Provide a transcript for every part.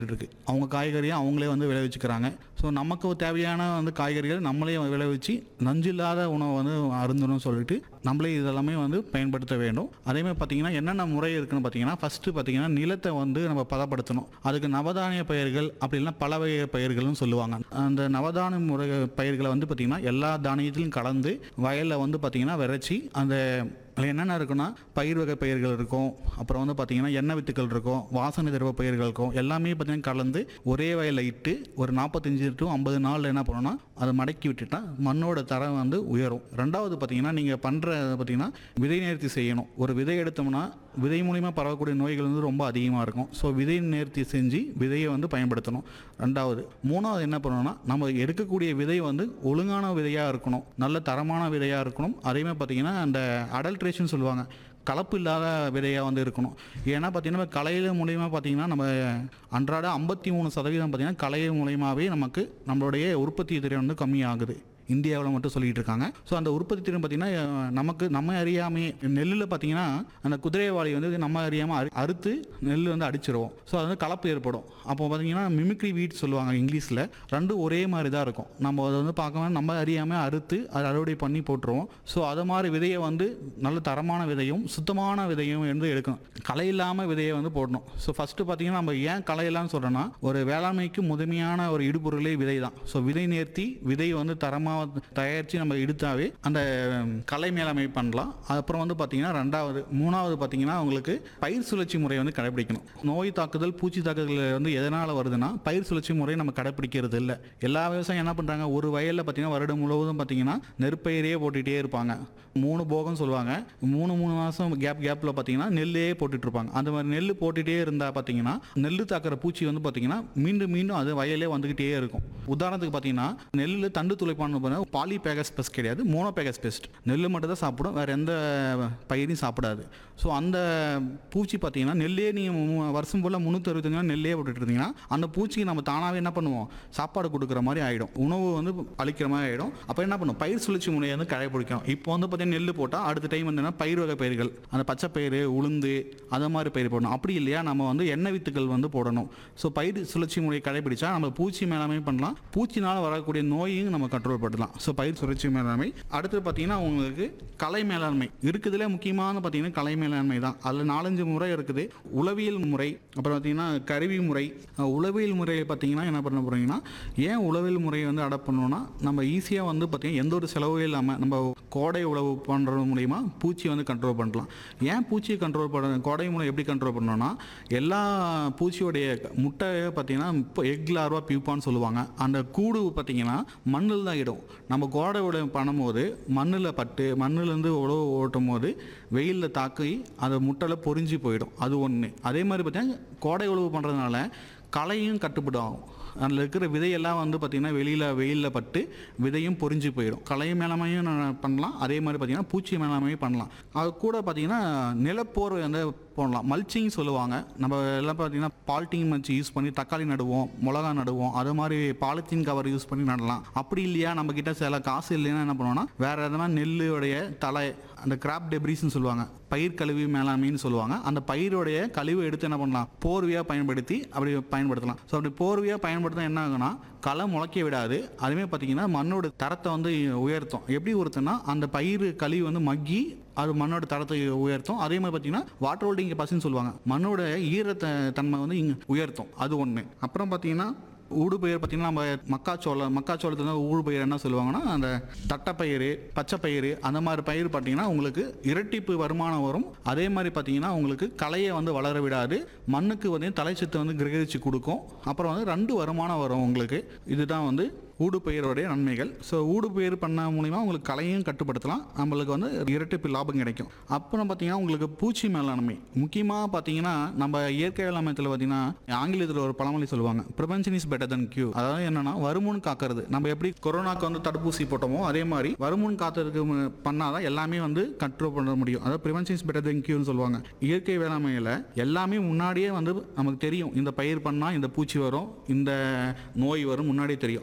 இருக்கு அவங்க காய்கறியை அவங்களே வந்து விளைவிச்சுக்கிறாங்க ஸோ நமக்கு தேவையான வந்து காய்கறிகள் நம்மளே விளைவிச்சு நஞ்சில்லாத உணவை வந்து அருந்தணும்னு சொல்லிட்டு நம்மளே இதெல்லாமே வந்து பயன்படுத்த வேண்டும் அதே மாதிரி பார்த்தீங்கன்னா என்னென்ன முறை இருக்குன்னு பார்த்தீங்கன்னா ஃபஸ்ட்டு பார்த்தீங்கன்னா நிலத்தை வந்து நம்ம பதப்படுத்தணும் அதுக்கு நவதானிய பயிர்கள் அப்படின்னா பல வகை பயிர்கள்னு சொல்லுவாங்க அந்த நவதானிய முறை பயிர்களை வந்து பார்த்தீங்கன்னா எல்லா தானியத்திலும் கலந்து வயலில் வந்து பார்த்தீங்கன்னா விதைச்சி அந்த அதில் என்னென்ன இருக்குன்னா பயிர் வகை பயிர்கள் இருக்கும் அப்புறம் வந்து பார்த்தீங்கன்னா எண்ணெய் வித்துக்கள் இருக்கும் வாசனை திரவ பயிர்கள் இருக்கும் எல்லாமே பார்த்தீங்கன்னா கலந்து ஒரே வயலில் இட்டு ஒரு நாற்பத்தஞ்சு டு ஐம்பது நாளில் என்ன பண்ணணும்னா அதை மடக்கி விட்டுட்டா மண்ணோட தரம் வந்து உயரும் ரெண்டாவது பார்த்தீங்கன்னா நீங்கள் பண்ணுற பார்த்தீங்கன்னா விதை நேர்த்தி செய்யணும் ஒரு விதை எடுத்தோம்னா விதை மூலிமா பரவக்கூடிய நோய்கள் வந்து ரொம்ப அதிகமாக இருக்கும் ஸோ விதை நேர்த்தி செஞ்சு விதையை வந்து பயன்படுத்தணும் ரெண்டாவது மூணாவது என்ன பண்ணணும்னா நம்ம எடுக்கக்கூடிய விதை வந்து ஒழுங்கான விதையாக இருக்கணும் நல்ல தரமான விதையாக இருக்கணும் அதேமாதிரி பார்த்தீங்கன்னா அந்த அடல்ட்ரேஷன் சொல்லுவாங்க கலப்பு இல்லாத விதையாக வந்து இருக்கணும் ஏன்னா பார்த்தீங்கன்னா கலையில் மூலியமாக பார்த்தீங்கன்னா நம்ம அன்றாட ஐம்பத்தி மூணு சதவீதம் பார்த்தீங்கன்னா கலை மூலியமாகவே நமக்கு நம்மளுடைய உற்பத்தி திறன் வந்து கம்மியாகுது இந்தியாவில் மட்டும் சொல்லிட்டு இருக்காங்க ஸோ அந்த உற்பத்தி திறன் பார்த்தீங்கன்னா அஹ், நமக்கு நம்ம அறியாமே நெல்லில் பார்த்தீங்கன்னா அந்த குதிரைவாளி வந்து நம்ம அறியாமல் அறு அறுத்து நெல் வந்து அடிச்சிருவோம் ஸோ அது வந்து கலப்பு ஏற்படும் அப்போ பார்த்தீங்கன்னா மிமிக்ரி வீட் சொல்லுவாங்க இங்கிலீஷில் ரெண்டும் ஒரே மாதிரி தான் இருக்கும் நம்ம அதை வந்து பார்க்கணும் நம்ம அறியாமல் அறுத்து அதை அறுவடை பண்ணி போட்டுருவோம் ஸோ அது மாதிரி விதையை வந்து நல்ல தரமான விதையும் சுத்தமான விதையும் வந்து எடுக்கணும் களை இல்லாமல் விதையை வந்து போடணும் ஸோ ஃபஸ்ட்டு பார்த்தீங்கன்னா நம்ம ஏன் களை இல்லாமல் சொல்கிறோன்னா ஒரு வேளாண்மைக்கு முதன்மையான ஒரு இடுபொருளே விதை தான் ஸோ விதை நேர்த்தி விதை வந்து தரமாக தயாரித்து நம்ம எடுத்தாவே அந்த உம், களை மேலாண்மை பண்ணலாம் அப்புறம் வந்து பார்த்தீங்கன்னா ரெண்டாவது மூணாவது பார்த்தீங்கன்னா உங்களுக்கு பயிர் சுழற்சி முறை வந்து கடைபிடிக்கணும் நோய் தாக்குதல் பூச்சி தாக்குதல் வந்து எதனால் வருதுன்னா பயிர் சுழற்சி முறை நம்ம கடைபிடிக்கிறது இல்லை எல்லா விவசாயம் என்ன பண்ணுறாங்க ஒரு வயலில் பார்த்தீங்கன்னா வருடம் முழுவதும் பார்த்தீங்கன்னா நெற்பயிரே போட்டுகிட்டே இருப்பாங்க மூணு போகம் சொல்லுவாங்க மூணு மூணு மாதம் கேப் கேப்பில் பார்த்தீங்கன்னா நெல்லே போட்டுட்டு இருப்பாங்க அந்த மாதிரி நெல் போட்டுகிட்டே இருந்தால் பார்த்தீங்கன்னா நெல் தாக்குற பூச்சி வந்து பார்த்தீங்கன்னா மீண்டும் மீண்டும் அது வயலே வந்துக்கிட்டே இருக்கும் உதாரணத்துக்கு பார்த்தீங்கன்னா நெல்லில் தண்டு துளைப்பான்னு பார்த்தீங்கன்னா பாலி பேகஸ் பெஸ்ட் கிடையாது மோனோ பேகஸ் பெஸ்ட் நெல் மட்டும் தான் சாப்பிடும் வேறு எந்த பயிரையும் சாப்பிடாது ஸோ அந்த பூச்சி பார்த்தீங்கன்னா நெல்லே நீங்கள் வருஷம் ஃபுல்லாக முந்நூற்றி அறுபத்தஞ்சு நாள் நெல்லே போட்டுட்டு இருந்தீங்கன்னா அந்த பூச்சிக்கு நம்ம தானாகவே என்ன பண்ணுவோம் சாப்பாடு கொடுக்குற மாதிரி ஆகிடும் உணவு வந்து அளிக்கிற மாதிரி ஆகிடும் அப்போ என்ன பண்ணும் பயிர் சுழற்சி முறையை வந்து கடைபிடிக்கணும் இப்போ வந்து பார்த்தீங்கன்னா நெல் போட்டால் அடுத்த டைம் வந்து என்ன பயிர் வகை பயிர்கள் அந்த பச்சை பயிர் உளுந்து அந்த மாதிரி பயிர் போடணும் அப்படி இல்லையா நம்ம வந்து எண்ணெய் வித்துக்கள் வந்து போடணும் ஸோ பயிர் சுழற்சி முறையை கடைபிடிச்சா நம்ம பூச்சி மேலாண்மை பண்ணலாம் பூச்சினால் வரக்கூடிய நோயையும் நம்ம கண்ட்ரோல் பண்ணலாம் ஸோ பயிர் சுழற்சி மேலாண்மை அடுத்து பார்த்தீங்கன்னா உங்களுக்கு கலை மேலாண்மை இருக்குதுல முக்கியமான பார்த்தீங்கன்னா கலை மேலாண்மை தான் அதில் நாலஞ்சு முறை இருக்குது உளவியல் முறை அப்புறம் பார்த்தீங்கன்னா கருவி முறை அஹ் உளவியல் முறையை பார்த்தீங்கன்னா என்ன பண்ண போகிறீங்கன்னா ஏன் உளவியல் முறையை வந்து அடாப்ட் பண்ணணும்னா நம்ம ஈஸியாக வந்து பார்த்தீங்கன்னா எந்த ஒரு செலவும் இல்லாமல் நம்ம கோடை உழவு பண்ணுறது மூலிமா பூச்சி வந்து கண்ட்ரோல் பண்ணலாம் ஏன் பூச்சியை கண்ட்ரோல் பண்ண கோடை மூலம் எப்படி கண்ட்ரோல் பண்ணணும்னா எல்லா பூச்சியோடைய முட்டையை பார்த்தீங்கன்னா இப்போ எக் லார்வா பியூப்பான்னு சொல்லுவாங்க அந்த கூடு பார்த்தீங்கன்னா மண்ணில் தான் இடும் நம்ம கோடை உழவு பண்ணும்போது மண்ணில் பட்டு மண்ணிலேருந்து உழவு ஓட்டும் போது வெயிலில் தாக்கி அந்த முட்டையில் பொறிஞ்சு போயிடும் அது ஒன்று அதே மாதிரி பார்த்தீங்கன்னா கோடை உழவு பண்ணுறதுனால களையும் கட்டுப்படும் அதில் இருக்கிற விதையெல்லாம் வந்து பார்த்திங்கன்னா வெளியில் வெயிலில் பட்டு விதையும் பொறிஞ்சு போயிடும் களை மேலாமையும் நான் பண்ணலாம் அதே மாதிரி பார்த்திங்கன்னா பூச்சி மேலாமையும் பண்ணலாம் அது கூட பார்த்திங்கன்னா நிலப்போர்வை வந்து போடலாம் மல்ச்சிங் சொல்லுவாங்க நம்ம எல்லாம் பார்த்திங்கன்னா பால்ட்டிங் மல்ச்சி யூஸ் பண்ணி தக்காளி நடுவோம் மிளகா நடுவோம் அது மாதிரி பாலித்தீன் கவர் யூஸ் பண்ணி நடலாம் அப்படி இல்லையா நம்ம கிட்ட சில காசு இல்லைன்னா என்ன பண்ணுவோம்னா வேறு எதனா நெல்லுடைய தலை அந்த கிராப் டெப்ரிஸ்னு சொல்லுவாங்க பயிர் கழிவு மேலாண்மைன்னு சொல்லுவாங்க அந்த பயிரோடைய கழிவு எடுத்து என்ன பண்ணலாம் போர்வையாக பயன்படுத்தி அப்படி பயன்படுத்தலாம் ஸோ அப்படி போர்வையாக பயன்படுத்தினா என்ன ஆகுனா களை முளைக்க விடாது அதுவே பார்த்தீங்கன்னா மண்ணோட தரத்தை வந்து உயர்த்தும் எப்படி உயர்த்தும்னா அந்த பயிர் கழிவு வந்து மக்கி அது மண்ணோட தரத்தை உயர்த்தும் அதே மாதிரி பார்த்தீங்கன்னா வாட்டர் ஹோல்டிங் கெப்பாசிட்டின்னு சொல்லுவாங்க மண்ணோட ஈரத்த தன்மை வந்து இங்கே உயர்த்தும் அது ஒன்று அப்புறம் பார்த்தீங்கன்னா ஊடுபயிர் பார்த்தீங்கன்னா நம்ம மக்காச்சோளம் மக்காச்சோளத்துல ஊடுபயிர் என்ன சொல்லுவாங்கன்னா அந்த தட்டைப்பயிறு பச்சைப்பயிறு அந்த மாதிரி பயிர் பார்த்தீங்கன்னா உங்களுக்கு இரட்டிப்பு வருமானம் வரும் அதே மாதிரி பார்த்தீங்கன்னா உங்களுக்கு களையை வந்து வளர விடாது மண்ணுக்கு வந்து தலைச்சத்தை வந்து கிரகிச்சு கொடுக்கும் அப்புறம் வந்து ரெண்டு வருமானம் வரும் உங்களுக்கு இதுதான் வந்து ஊடுபயிரோடைய நன்மைகள் ஸோ ஊடுபயிர் பண்ண மூலிமா உங்களுக்கு களையும் கட்டுப்படுத்தலாம் நம்மளுக்கு வந்து இரட்டிப்பு லாபம் கிடைக்கும் அப்புறம் பார்த்தீங்கன்னா உங்களுக்கு பூச்சி மேலாண்மை முக்கியமாக பார்த்தீங்கன்னா நம்ம இயற்கை வேளாண்மையத்தில் பார்த்தீங்கன்னா ஆங்கிலத்தில் ஒரு பழமொழி சொல்லுவாங்க prevention is better than cure அதாவது என்னன்னா வருமுன் காக்கிறது நம்ம எப்படி கொரோனாக்கு வந்து தடுப்பூசி போட்டோமோ அதே மாதிரி வருமுன் காத்ததுக்கு மு- பண்ணாதான் எல்லாமே வந்து கண்ட்ரோல் பண்ண முடியும் அதாவது ப்ரிவென்ஷன் இஸ் பெட்டர் than கியூன்னு சொல்லுவாங்க இயற்கை வேளாண்மையில் எல்லாமே முன்னாடியே வந்து நமக்கு தெரியும் இந்த பயிர் பண்ணால் இந்த பூச்சி வரும் இந்த நோய் வரும் முன்னாடியே தெரியும் அதுக்கான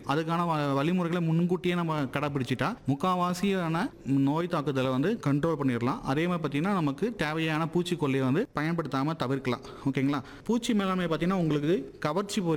வ- வழிமுறைகளை முன்கூட்டியே நம்ம கடைப்பிடிச்சிட்டா முக்கால்வாசியான நோய் தாக்குதலை வந்து கண்ட்ரோல் பண்ணிடலாம் அதே மாதிரி பார்த்தீங்கன்னா நமக்கு தேவையான பூச்சிக்கொல்லியை வந்து பயன்படுத்தாமல் தவிர்க்கலாம் ஓகேங்களா பூச்சி மேலாண்மை பார்த்தீங்கன்னா உங்களுக்கு கவர்ச்சி பொறி